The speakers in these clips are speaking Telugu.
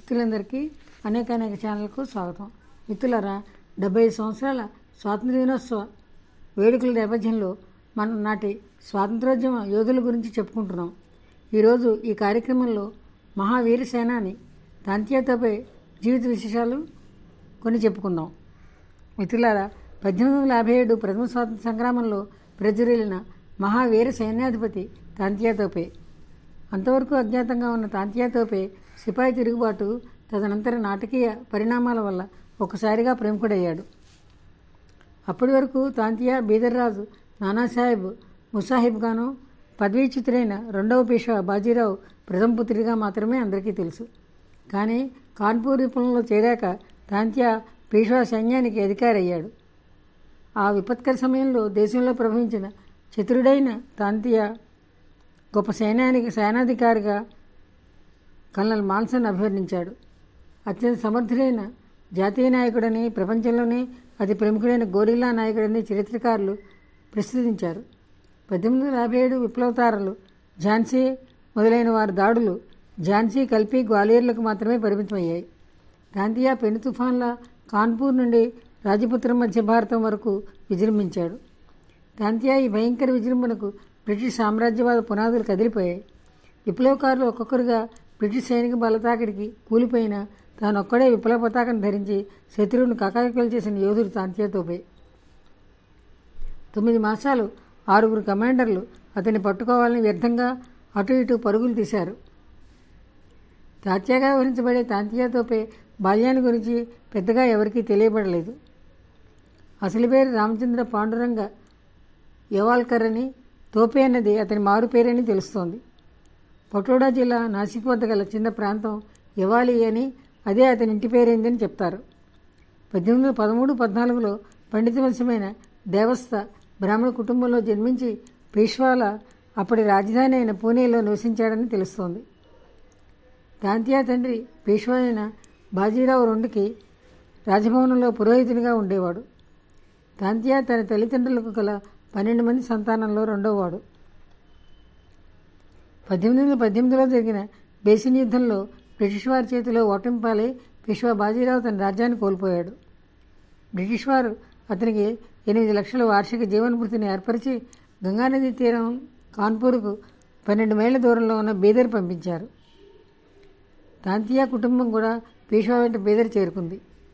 మిత్రులందరికీ అనేక అనేక ఛానల్కు స్వాగతం మిత్రులారా డెబ్బై ఐదు సంవత్సరాల స్వాతంత్ర దినోత్సవ వేడుకల నేపథ్యంలో మన నాటి స్వాతంత్రోద్యమ యోధుల గురించి చెప్పుకుంటున్నాం ఈరోజు ఈ కార్యక్రమంలో మహావీర సేనాని తాంత్యాతపై జీవిత విశేషాలు కొన్ని చెప్పుకుందాం మిత్రులారా పద్దెనిమిది వందల యాభై ఏడు ప్రథమ స్వాతంత్ర సంగ్రామంలో ప్రజ్వరిల్లిన మహావీర సైన్యాధిపతి తాంతియాతోపే అంతవరకు అజ్ఞాతంగా ఉన్న తాంతియాతోపే సిపాయి తిరుగుబాటు తదనంతర నాటకీయ పరిణామాల వల్ల ఒక్కసారిగా ప్రముఖుడయ్యాడు అప్పటి వరకు తాంతియా బీదర్రాజు నానాసాహెబ్ ముసాహిబ్గాను పదవీచ్యుతుడైన రెండవ పేషా బాజీరావు ప్రథమ పుత్రిగా మాత్రమే అందరికీ తెలుసు కానీ కాన్పూర్ విప్లవంలో చేరాక తాంత్యా పేష్వా సైన్యానికి అధికారి అయ్యాడు ఆ విపత్కర సమయంలో దేశంలో ప్రభవించిన చతురుడైన తాంతియా గొప్ప సైన్యానికి సేనాధికారిగా కల్నల్ మాన్సన్ అభివర్ణించాడు అత్యంత సమర్థుడైన జాతీయ నాయకుడని ప్రపంచంలోనే అతి ప్రముఖుడైన గోరిల్లా నాయకుడని చరిత్రకారులు ప్రస్తుతించారు పద్దెనిమిది వందల యాభై ఏడు విప్లవతారలు ఝాన్సీ మొదలైన వారి దాడులు ఝాన్సీ కల్పి గ్వాలియర్లకు మాత్రమే పరిమితమయ్యాయి తాంతియా పెను తుఫాన్ల కాన్పూర్ నుండి రాజపుత్రం మధ్య భారతం వరకు విజృంభించాడు తాంతియా ఈ భయంకర విజృంభణకు బ్రిటిష్ సామ్రాజ్యవాద పునాదులు కదిలిపోయాయి విప్లవకారులు ఒక్కొక్కరుగా బ్రిటిష్ సైనిక బలతాకిడికి కూలిపోయిన తానొక్కడే విప్లవ పతాకం ధరించి శత్రువును కకాకిలు చేసిన యోధుడు తాంతియాతోపే తొమ్మిది మాసాలు ఆరుగురు కమాండర్లు అతన్ని పట్టుకోవాలని వ్యర్థంగా అటు ఇటు పరుగులు తీశారు తాత్యాగా వివరించబడే తాంతియాతోపే బాల్యాన్ని గురించి పెద్దగా ఎవరికీ తెలియబడలేదు అసలు పేరు రామచంద్ర పాండురంగ యవాల్కర్ అని తోపే అన్నది అతని మారు పేరని తెలుస్తోంది పటోడా జిల్లా నాసిక్ వద్ద గల చిన్న ప్రాంతం యవాలి అని అదే అతని ఇంటి పేరైందని చెప్తారు పద్దెనిమిది వందల పదమూడు పద్నాలుగులో పండిత వంశమైన దేవస్థ బ్రాహ్మణ కుటుంబంలో జన్మించి పేష్వాల అప్పటి రాజధాని అయిన పూణేలో నివసించాడని తెలుస్తోంది తాంతియా తండ్రి పేష్వా అయిన బాజీరావు రెండుకి రాజభవనంలో పురోహితునిగా ఉండేవాడు తాంతియా తన తల్లిదండ్రులకు గల పన్నెండు మంది సంతానంలో రెండోవాడు పద్దెనిమిది వందల పద్దెనిమిదిలో జరిగిన బేసిన్ యుద్ధంలో బ్రిటిష్ వారి చేతిలో ఓటమి పాలై పేష్వా బాజీరావు తన రాజ్యాన్ని కోల్పోయాడు బ్రిటిష్ వారు అతనికి ఎనిమిది లక్షల వార్షిక జీవనభృతిని ఏర్పరిచి గంగానదీ తీరం కాన్పూర్కు పన్నెండు మైళ్ళ దూరంలో ఉన్న బీదర్ పంపించారు తాంతియా కుటుంబం కూడా పీష్వా వెంట బీదర్ చేరుకుంది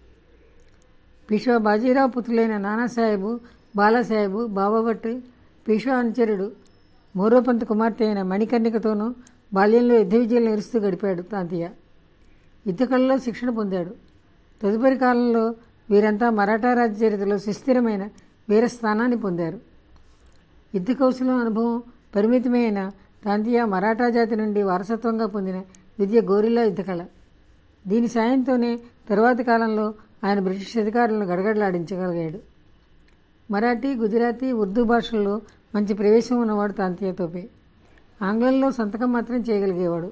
పీష్వా బాజీరావు పుత్రులైన నానాసాహెబు బాలాసాహెబు బాబాభట్ పీష్వా అనుచరుడు మోరోపంత్ కుమార్తె అయిన మణికర్ణికతోనూ బాల్యంలో యుద్ధ విద్యలు నేరుస్తూ గడిపాడు తాంతియా యుద్ధకళలో శిక్షణ పొందాడు తదుపరి కాలంలో వీరంతా మరాఠా రాజ్య చరిత్రలో సుస్థిరమైన వీరస్థానాన్ని పొందారు యుద్ధ కౌశలం అనుభవం పరిమితమైన తాంతియా మరాఠా జాతి నుండి వారసత్వంగా పొందిన విద్య గోరిల్లా యుద్ధకళ దీని సాయంతోనే తరువాతి కాలంలో ఆయన బ్రిటిష్ అధికారులను గడగడలాడించగలిగాడు మరాఠీ గుజరాతీ ఉర్దూ భాషల్లో మంచి ప్రవేశం ఉన్నవాడు తాంతియాతోపే ఆంగ్లంలో సంతకం మాత్రం చేయగలిగేవాడు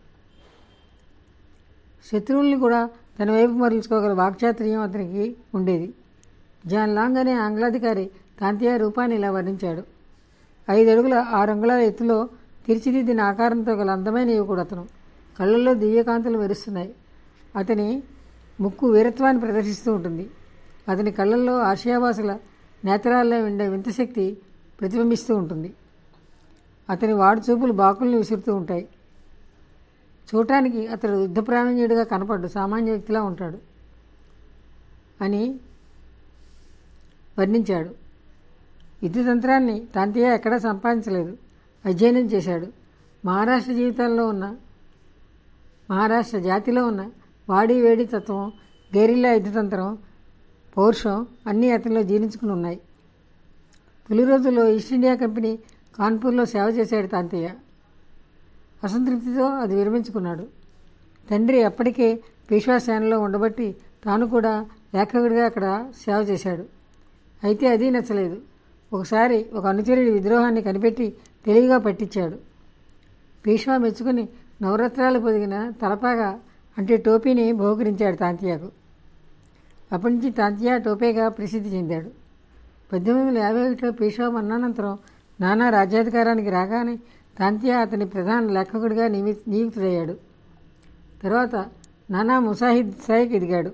శత్రువుల్ని కూడా తన వైపు మరల్చుకోగల వాక్చాతుర్యం అతనికి ఉండేది జాన్ లాంగ్ అనే ఆంగ్లాధికారి తాంతియా రూపాన్ని ఇలా వర్ణించాడు ఐదు అడుగుల ఆరు అంగుళాల ఎత్తులో తీర్చిదిద్దిన ఆకారంతో గల అందమైన యువకుడు అతను కళ్ళల్లో దివ్యకాంతులు మెరుస్తున్నాయి అతని ముక్కు వీరత్వాన్ని ప్రదర్శిస్తూ ఉంటుంది అతని కళ్ళల్లో ఆసియావాసుల నేత్రాల్లో ఉండే వింత శక్తి ప్రతిబింబిస్తూ ఉంటుంది అతని వాడు చూపులు బాకుల్ని విసురుతూ ఉంటాయి చూడటానికి అతడు యుద్ధ ప్రావీణ్యుడిగా కనపడ్డు సామాన్య వ్యక్తిలా ఉంటాడు అని వర్ణించాడు యుద్ధతంత్రాన్ని తాంతియా ఎక్కడా సంపాదించలేదు అధ్యయనం చేశాడు మహారాష్ట్ర జీవితాల్లో ఉన్న మహారాష్ట్ర జాతిలో ఉన్న వాడి వేడి తత్వం గెరిల్లా యుద్ధతంత్రం పౌరుషం అన్నీ అతనిలో జీర్ణించుకుని ఉన్నాయి తొలి రోజుల్లో ఈస్ట్ ఇండియా కంపెనీ కాన్పూర్లో సేవ చేశాడు తాంతయ్య అసంతృప్తితో అది విరమించుకున్నాడు తండ్రి అప్పటికే పేష్వా సేనలో ఉండబట్టి తాను కూడా లేఖకుడిగా అక్కడ సేవ చేశాడు అయితే అది నచ్చలేదు ఒకసారి ఒక అనుచరుడి విద్రోహాన్ని కనిపెట్టి తెలివిగా పట్టించాడు పేష్వా మెచ్చుకుని నవరత్నాలు పొదిగిన తలపాగా అంటే టోపీని బహుకరించాడు తాంతియాకు అప్పటి నుంచి తాంతియా టోపేగా ప్రసిద్ధి చెందాడు పద్దెనిమిది వందల యాభై ఒకటిలో పేష్వా మరణానంతరం నానా రాజ్యాధికారానికి రాగానే తాంతియా అతని ప్రధాన లేఖకుడిగా నియమి నియుక్తుడయ్యాడు తర్వాత నానా ముసాహిద్ స్థాయికి ఎదిగాడు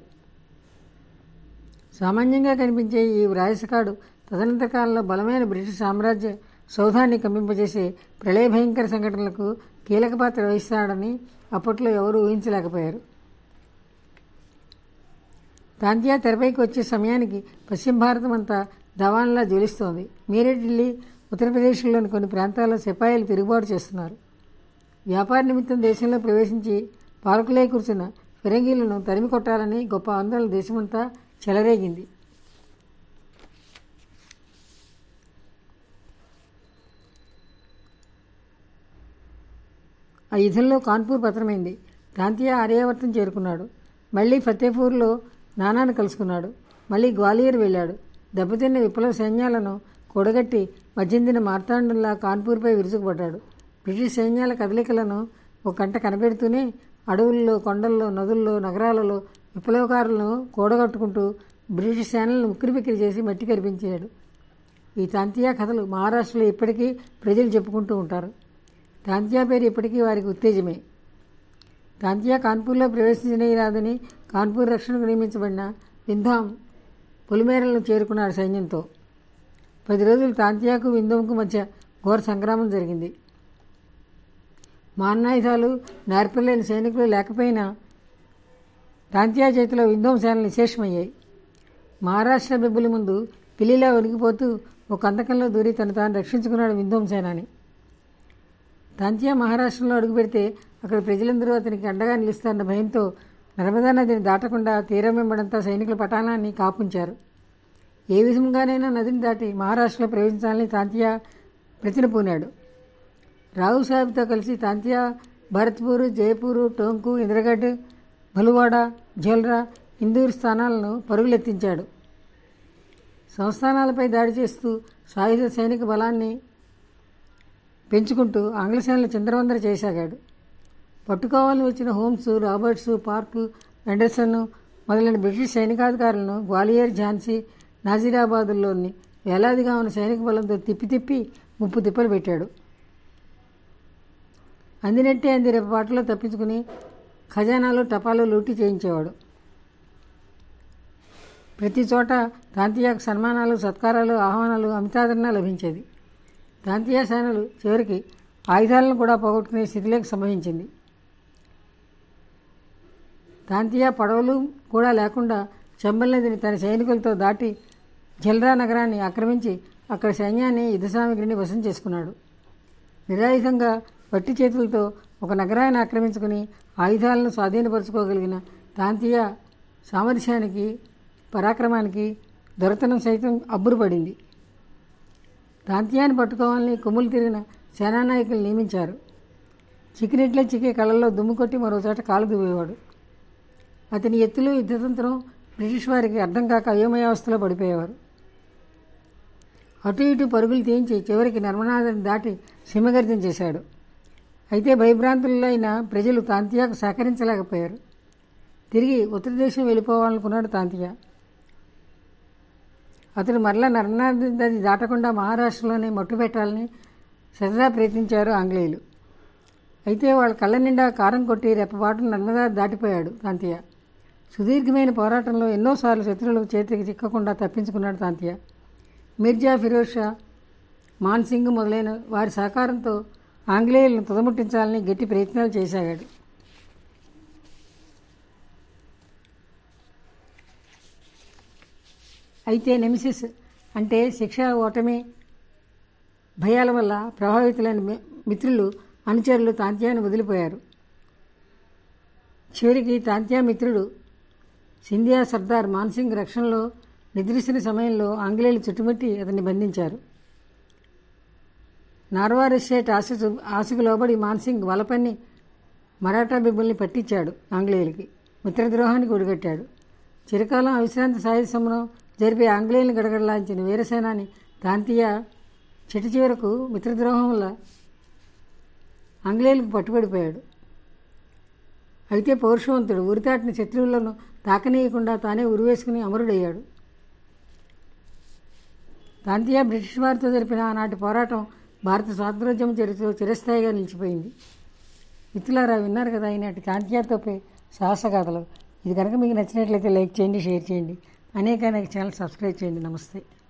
సామాన్యంగా కనిపించే ఈ వ్రాయసకాడు తదనంతర కాలంలో బలమైన బ్రిటిష్ సామ్రాజ్య సౌధాన్ని కంపింపజేసే ప్రళయ భయంకర సంఘటనలకు కీలక పాత్ర వహిస్తాడని అప్పట్లో ఎవరూ ఊహించలేకపోయారు తాంతియా తెరపైకి వచ్చే సమయానికి పశ్చిమ భారతం అంతా దవాన్లా జ్వలిస్తోంది మీరే ఢిల్లీ ఉత్తరప్రదేశ్లోని కొన్ని ప్రాంతాల్లో సిపాయిలు తిరుగుబాటు చేస్తున్నారు వ్యాపార నిమిత్తం దేశంలో ప్రవేశించి పాలకులై కూర్చున్న ఫిరంగీలను తరిమి కొట్టాలని గొప్ప ఆందోళన దేశమంతా చెలరేగింది ఆ యుద్ధంలో కాన్పూర్ పతనమైంది తాంతియా ఆర్యావర్తం చేరుకున్నాడు మళ్ళీ ఫతేపూర్లో నానాను కలుసుకున్నాడు మళ్ళీ గ్వాలియర్ వెళ్ళాడు దెబ్బతిన్న విప్లవ సైన్యాలను కూడగట్టి మధ్యందిన మార్తాండంలా కాన్పూర్పై విరుచుకుపడ్డాడు బ్రిటిష్ సైన్యాల కదలికలను ఒక కంట కనిపెడుతూనే అడవుల్లో కొండల్లో నదుల్లో నగరాలలో విప్లవకారులను కూడగట్టుకుంటూ బ్రిటిష్ సేనలను ఉక్కిరిబిక్కిరి చేసి మట్టి కరిపించాడు ఈ తాంతియా కథలు మహారాష్ట్రలో ఇప్పటికీ ప్రజలు చెప్పుకుంటూ ఉంటారు తాంతియా పేరు ఇప్పటికీ వారికి ఉత్తేజమే తాంతియా కాన్పూర్లో ప్రవేశించరాదని కాన్పూర్ రక్షణకు నియమించబడిన వింధాం పొలిమేరలను చేరుకున్నాడు సైన్యంతో పది రోజులు తాంతియాకు వింధంకు మధ్య ఘోర సంగ్రామం జరిగింది మాన్నాయుధాలు నేర్పలేని సైనికులు లేకపోయినా తాంతియా చేతిలో వింధం సేనలు విశేషమయ్యాయి మహారాష్ట్ర బిబ్బుల ముందు పిల్లిలా వణికిపోతూ ఒక అంతకంలో దూరి తను తాను రక్షించుకున్నాడు వింధం సేనాని తాంతియా మహారాష్ట్రలో అడుగుపెడితే అక్కడ ప్రజలందరూ అతనికి అండగా నిలుస్తారన్న భయంతో నర్మదా నదిని దాటకుండా తీరం వెంబడంతా సైనికుల పటాలాన్ని కాపుంచారు ఏ విధంగానైనా నదిని దాటి మహారాష్ట్రలో ప్రవేశించాలని తాంతియా ప్రతిన పూనాడు రావు సాహెబ్తో కలిసి తాంతియా భరత్పూర్ జైపూర్ టోంకు ఇంద్రగఢ్ భలువాడ జోల్రా ఇందూర్ స్థానాలను పరుగులెత్తించాడు సంస్థానాలపై దాడి చేస్తూ సాయుధ సైనిక బలాన్ని పెంచుకుంటూ ఆంగ్లసేనలు చిందరవందర చేసాగాడు పట్టుకోవాలని వచ్చిన హోమ్స్ రాబర్ట్స్ పార్క్ అండర్సన్ మొదలైన బ్రిటిష్ సైనికాధికారులను గ్వాలియర్ ఝాన్సీ నాజీరాబాదుల్లోని వేలాదిగా ఉన్న సైనిక బలంతో తిప్పి తిప్పి ముప్పు తిప్పలు పెట్టాడు అందినట్టే అంది రెప్పపాటులో తప్పించుకుని ఖజానాలు టపాలు లూటీ చేయించేవాడు ప్రతి చోట తాంతియాకు సన్మానాలు సత్కారాలు ఆహ్వానాలు అమితాదరణ లభించేది తాంతియా సేనలు చివరికి ఆయుధాలను కూడా పోగొట్టుకునే స్థితిలోకి సంభవించింది తాంతియా పడవలు కూడా లేకుండా చంబల్ నదిని తన సైనికులతో దాటి జల్రా నగరాన్ని ఆక్రమించి అక్కడ సైన్యాన్ని యుద్ధ సామగ్రిని వశం చేసుకున్నాడు నిరాయుధంగా వట్టి చేతులతో ఒక నగరాన్ని ఆక్రమించుకుని ఆయుధాలను స్వాధీనపరచుకోగలిగిన తాంతియ సామర్థ్యానికి పరాక్రమానికి దొరతనం సైతం అబ్బురుపడింది తాంతియాన్ని పట్టుకోవాలని కొమ్ములు తిరిగిన సేనానాయకులు నియమించారు చికినెట్లే చికే కళ్ళల్లో దుమ్ము కొట్టి మరో చోట కాలు దువ్వేవాడు అతని ఎత్తులు యుద్ధతంత్రం బ్రిటిష్ వారికి అర్థం కాక అయోమయావస్థలో పడిపోయేవారు అటు ఇటు పరుగులు తీయించి చివరికి నర్మనాథని దాటి సింహగర్జన చేశాడు అయితే భయభ్రాంతుల్లో అయిన ప్రజలు తాంతియాకు సహకరించలేకపోయారు తిరిగి ఉత్తర దేశం వెళ్ళిపోవాలనుకున్నాడు తాంతియా అతడు మరలా నర్మనాథ నది దాటకుండా మహారాష్ట్రలోనే మట్టు పెట్టాలని సరదా ప్రయత్నించారు ఆంగ్లేయులు అయితే వాళ్ళ కళ్ళ నిండా కారం కొట్టి రెప్పపాటు నర్మదా దాటిపోయాడు తాంతియా సుదీర్ఘమైన పోరాటంలో ఎన్నోసార్లు శత్రువుల చేతికి చిక్కకుండా తప్పించుకున్నాడు తాంతియా మిర్జా ఫిరోజ్ షా మాన్ సింగ్ మొదలైన వారి సహకారంతో ఆంగ్లేయులను తుదముట్టించాలని గట్టి ప్రయత్నాలు చేశాడు అయితే నెమిసిస్ అంటే శిక్ష ఓటమి భయాల వల్ల ప్రభావితులైన మి- మిత్రులు అనుచరులు తాంత్యాన్ని వదిలిపోయారు చివరికి తాంత్యా మిత్రుడు సింధియా సర్దార్ మాన్సింగ్ రక్షణలో నిద్రిస్తున్న సమయంలో ఆంగ్లేయులు చుట్టుముట్టి అతన్ని బంధించారు నార్వార్ ఎస్టేట్ ఆశకు ఆశకు లోబడి మాన్సింగ్ వలపన్ని మరాఠా బిబ్బుల్ని పట్టించాడు ఆంగ్లేయులకి మిత్రద్రోహానికి ఒడిగట్టాడు చిరకాలం అవిశ్రాంతి సాయుధ సమరం జరిపి ఆంగ్లేయులను గడగడలాంచిన వీరసేనాని తాంతియా చిట్ట చివరకు మిత్రద్రోహం వల్ల ఆంగ్లేయులకు పట్టుబడిపోయాడు అయితే పౌరుషవంతుడు ఉరితాటిన శత్రువులను తాకనీయకుండా తానే ఉరివేసుకుని అమరుడయ్యాడు తాంతియా బ్రిటిష్ వారితో జరిపిన ఆనాటి పోరాటం భారత స్వాతంత్రోద్యమ చరిత్రలో చిరస్థాయిగా నిలిచిపోయింది మిత్రులారా విన్నారు కదా ఈనాటి కాంతియాతోపై సాహసగాథలు ఇది కనుక మీకు నచ్చినట్లయితే లైక్ చేయండి షేర్ చేయండి అనేక అనేక ఛానల్ సబ్స్క్రైబ్ చేయండి నమస్తే